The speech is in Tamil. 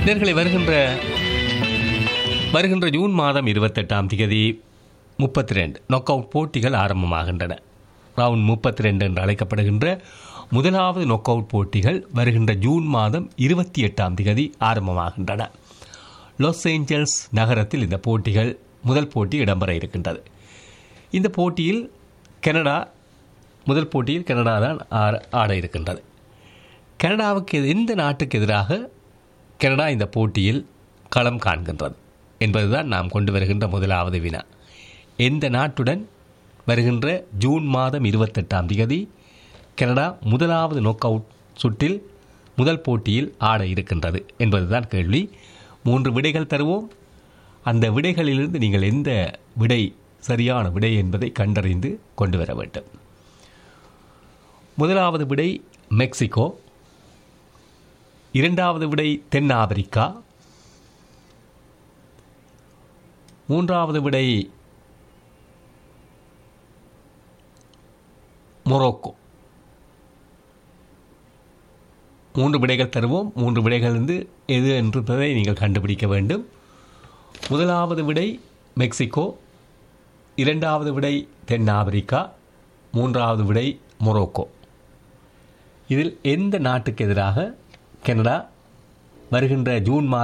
நேர்களை வருகின்ற வருகின்ற ஜூன் மாதம் இருபத்தெட்டாம் தேதி முப்பத்தி ரெண்டு நொக் அவுட் போட்டிகள் ஆரம்பமாகின்றன ரவுண்ட் முப்பத்தி ரெண்டு என்று அழைக்கப்படுகின்ற முதலாவது நொக் அவுட் போட்டிகள் வருகின்ற ஜூன் மாதம் இருபத்தி எட்டாம் தேதி ஆரம்பமாகின்றன லாஸ் ஏஞ்சல்ஸ் நகரத்தில் இந்த போட்டிகள் முதல் போட்டி இடம்பெற இருக்கின்றது இந்த போட்டியில் கனடா முதல் போட்டியில் கனடா தான் ஆட- ஆட இருக்கின்றது கனடாவுக்கு எது- எந்த நாட்டுக்கு எதிராக கனடா இந்த போட்டியில் களம் காண்கின்றது என்பதுதான் நாம் கொண்டு வருகின்ற முதலாவது வினா எந்த நாட்டுடன் வருகின்ற ஜூன் மாதம் இருபத்தெட்டாம் தேதி கனடா முதலாவது நோக் அவுட் சுற்றில் முதல் போட்டியில் ஆட இருக்கின்றது என்பதுதான் கேள்வி மூன்று விடைகள் தருவோம் அந்த விடைகளிலிருந்து நீங்கள் எந்த விடை சரியான விடை என்பதை கண்டறிந்து கொண்டு வர வேண்டும் முதலாவது விடை மெக்சிகோ இரண்டாவது விடை தென் ஆப்பிரிக்கா மூன்றாவது விடை மொரோக்கோ மூன்று விடைகள் தருவோம் மூன்று விடைகளிலிருந்து எது என்பதை நீங்கள் கண்டுபிடிக்க வேண்டும் முதலாவது விடை மெக்சிகோ இரண்டாவது விடை தென் ஆப்பிரிக்கா மூன்றாவது விடை மொரோக்கோ இதில் எந்த நாட்டுக்கு எதிராக கனடா வருகின்ற ஜூன் மாதம்